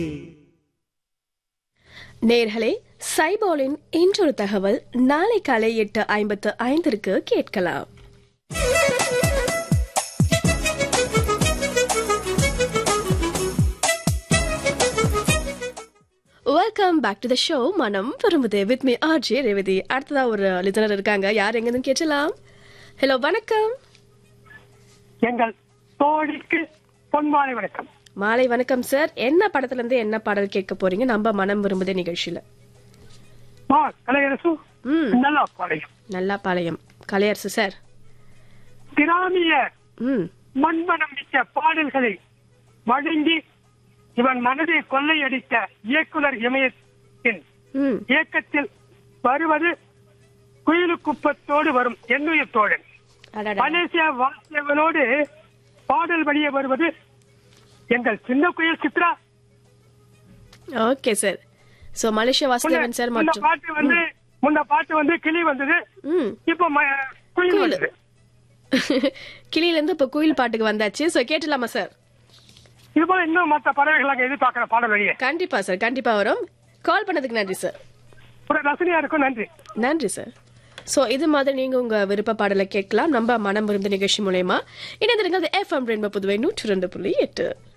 நேர்களே சைபாலின் இன்றொரு தகவல் நாளை காலை எட்டு ஐம்பத்து ஐந்திற்கு கேட்கலாம் welcome back to the show மனம் விரும்புது வித் மீ ஆர்ஜி ரேவதி அடுத்ததா ஒரு லிசனர் இருக்காங்க யார் எங்கன்னு கேட்கலாம் ஹலோ வணக்கம் எங்கள் தோழிக்கு பொன்மாலை வணக்கம் மாலை வணக்கம் சார் என்ன படத்துல இருந்து என்ன பாடல் கேட்க போறீங்க நம்ம மனம் விரும்புதே நிகழ்ச்சியில மா கலையரசு ம் நல்லா பாளையம் நல்லா பாளையம் கலையரசு சார் கிராமிய ம் மண்மனம் மிக்க பாடல்களை வழங்கி இவன் மனதை கொள்ளையடித்த இயக்குனர் இமயத்தின் ம் இயக்கத்தில் வருவது குயிலுக்குப்பத்தோடு வரும் என்னுயிர் தோழன் அடடா. மலேசியா வாசியவனோடு பாடல் வழியே வருவது எங்கள் சின்ன குயில் Chithra okay sir so Malaysia Vasudevan sir முன்ன மற்றும் பாட்டு வந்து முன்ன பாட்டு வந்து கிளி வந்தது ம் இப்ப ம- குயில் குயில். வந்தது கிளியில இருந்து இப்ப குயில் பாட்டுக்கு வந்தாச்சு சோ கேட்டலாமா சார் இது போல இன்னும் மற்ற பறவைகள் அங்க எதிர்பார்க்கிற பாடல் வழியே கண்டிப்பா சார் கண்டிப்பா வரும் கால் பண்ணதுக்கு நன்றி சார் ஒரு ரசனையா இருக்கும் நன்றி நன்றி சார் சோ இது மாதிரி நீங்க உங்க விருப்ப பாடலை கேட்கலாம் நம்ம மனம் விருந்த நிகழ்ச்சி மூலயமா இணைந்திருங்கள் எஃப்எம் ரெண்டு புதுவை நூற்றி ரெண்டு புள்ளி எட்டு